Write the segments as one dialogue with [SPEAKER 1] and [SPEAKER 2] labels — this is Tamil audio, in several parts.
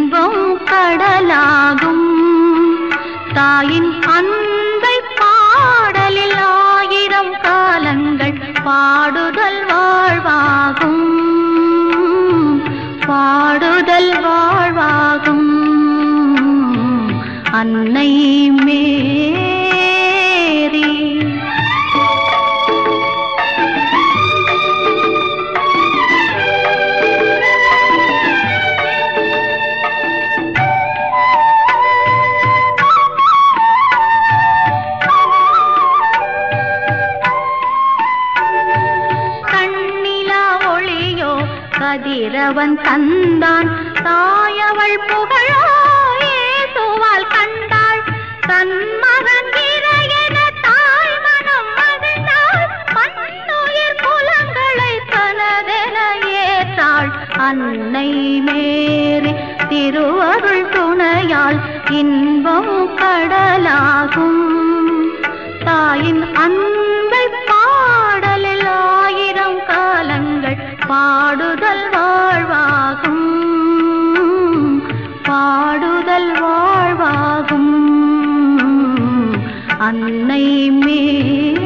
[SPEAKER 1] இன்பம் கடலாகும் தாயின் அன்பை பாடலில் ஆயிரம் காலங்கள் பாடுதல் வாழ்வாகும் பாடுதல் வாழ்வாகும் அன்னை மேரி கண்ணிலா ஒளியோ கதிரவன் தந்தான் தாயவள் புகழோ ஏசுவால் கண்டாள் தன் மகன் இறையென தாய் மனம் மகிழ்ந்தாள் மண்ணுயிர் குலங்களை தனதென ஏற்றாள் அன்னை மேரி திருவருள் துணையால் இன்பம் கடலாகும் தாயின் அன்பை பாடலில் ஆயிரம் காலங்கள் பாடுதல் வாழ்வாகும் பாடுதல் வாழ்வாகும் அன்னை மேரி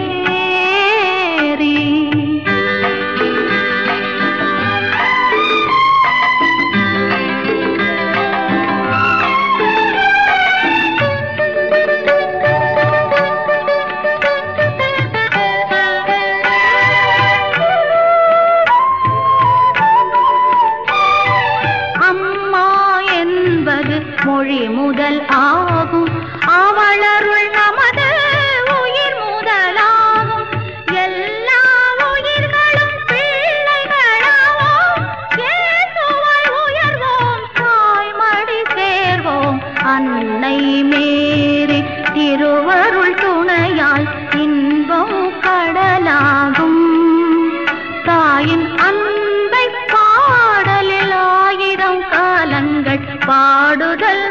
[SPEAKER 1] அம்மா என்பது மொழி முதல் ஆகும் அவளருள் நமது உயிர் முதலாகும் எல்லா உயிர்களும் பிள்ளைகளாவோம் இயேசுவாய் உயர்வோம் தாய்மடி சேர்வோம் அன்னை மேரி திருவருள் துணையால் இன்பம் கடலாகும் தாயின் அன்பை பாடலில் ஆயிரம் காலங்கள் பாடுதல்